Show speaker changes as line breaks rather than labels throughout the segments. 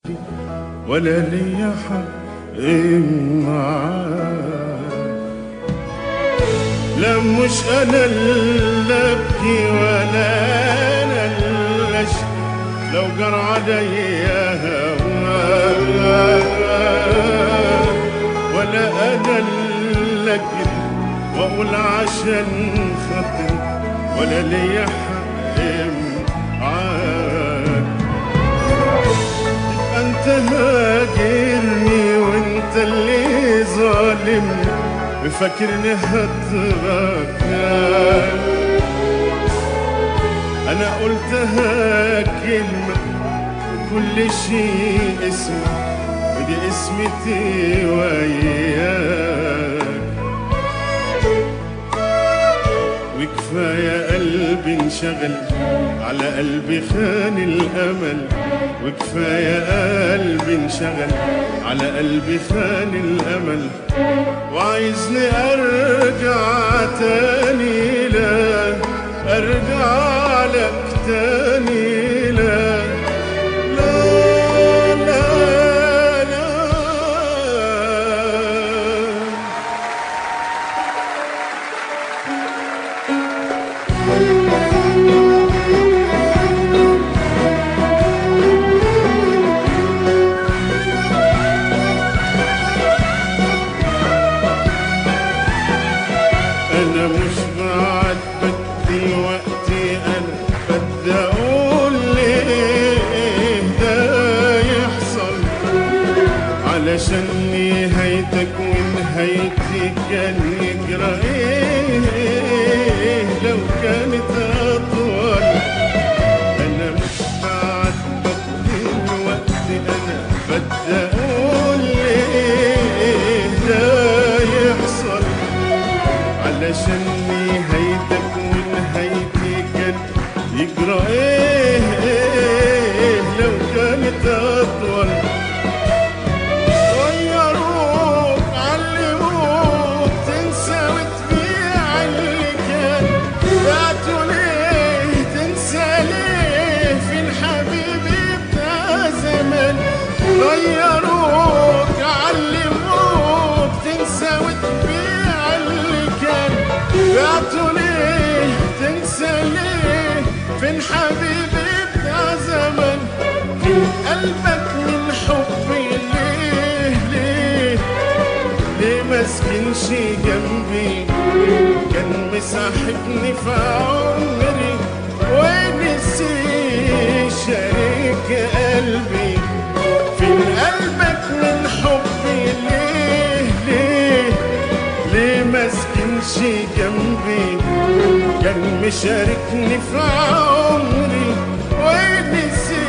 ولا ليا حق معاك لا مش انا اللي ابكي ولا انا اللي اشكي لو جرى عليا هواك ولا انا اللي اجري واقول عشان خاطري ولا ليا حق معاك تبقى انت هاجرني وانت اللي ظالمني مفكرني هتركك انا قلتها كلمة كل شيء اسمه ودي اسمتي وياك وكفاية قلبي انشغل على قلبي خان الأمل وكفاية قلبي انشغل على قلبي خان الأمل وعايزني أرجع تاني لا أرجع لك تاني لا لا لا لا انا مش بعاتبك دلوقتي انا بدي اقول ليه ده يحصل علشان نهايتك ونهايتي كان يجرى ايه لو كانت اطول انا مش بعاتبك دلوقتي انا بدي اقول ليه ده يحصل علشان نهايتك ونهايتي كان يجرى ايه, إيه لو كانت اطول غيروك علموك تنسى وتبيع اللي كان بعتوا ليه تنسى ليه في الحبيب بتاع زمان غيروك علموك تنسى وتبيع اللي كان بعتوا ليه تنسى ليه فين حبيبي بتاع زمان فين قلبك من حبي ليه ليه ليه مسكنش جنبي كان مساحبني في عمري ونسي شريك قلبي فين قلبك من حبي ليه ليه ليه مسكنش جنبي كان مشاركني في عمري ونسي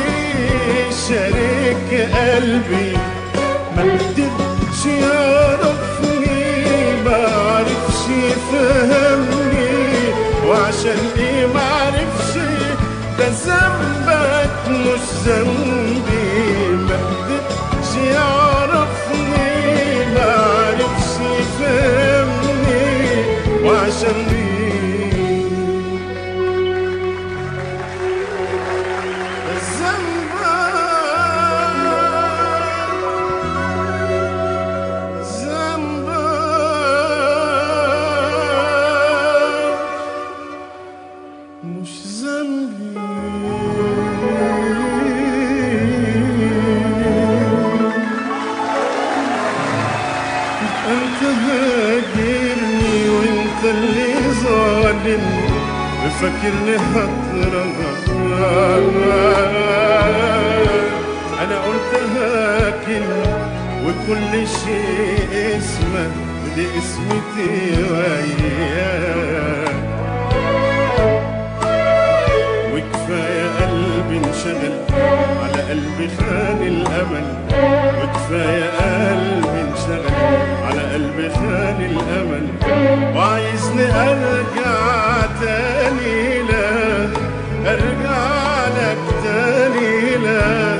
شريك قلبي ما قدرش يعرفني ما عرفش يفهمني وعشان ايه ما عرفش ده ذنبك مش ذنبي ما قدرش يعرفني ما عرفش يفهمني وعشان ايه مش ذنبي انت هاجرني وانت اللي ظالمني وفاكرني هترجع انا قلتها كلمة وكل شيء اسمه ودي اسمتي وياك وكفاية قلبي انشغل على قلبي خان الأمل وكفاية قلبي انشغل على قلبي خان الأمل وعايزني أرجع تاني لا أرجع لك تاني لا